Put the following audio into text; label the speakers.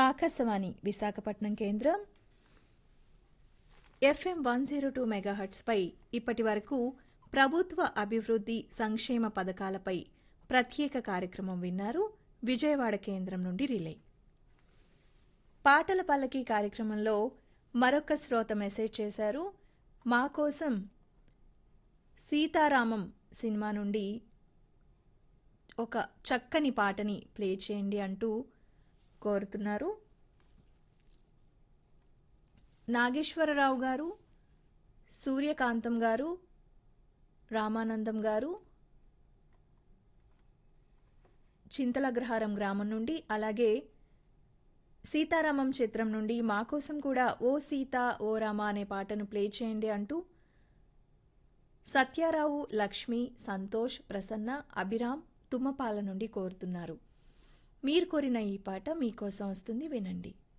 Speaker 1: ఆకాశవాణి విశాఖపట్నం కేంద్రం FM one zero two మెగాహర్ట్స్పై ఇప్పటి వరకు ప్రభుత్వ అభివృద్ధి సంక్షేమ పథకాలపై ప్రత్యేక కార్యక్రమం విన్నారు విజయవాడ కేంద్రం నుండి రిలే పాటల పల్లకి కార్యక్రమంలో మరొక శ్రోత మెసేజ్ చేశారు మా కోసం సీతారామం సినిమా నుండి ఒక చక్కని పాటని ప్లే చేయండి అంటూ కోరుతున్నారు నాగేశ్వరరావు గారు సూర్యకాంతం గారు రామానందం గారు చింతలగ్రహారం గ్రామం నుండి అలాగే సీతారామం చిత్రం నుండి మా కోసం కూడా ఓ సీత ఓ రామ అనే పాటను ప్లే చేయండి అంటూ సత్యారావు లక్ష్మి సంతోష్ ప్రసన్న అభిరామ్ తుమ్మపాల నుండి కోరుతున్నారు మీరు కోరిన ఈ పాట మీకోసం వస్తుంది వినండి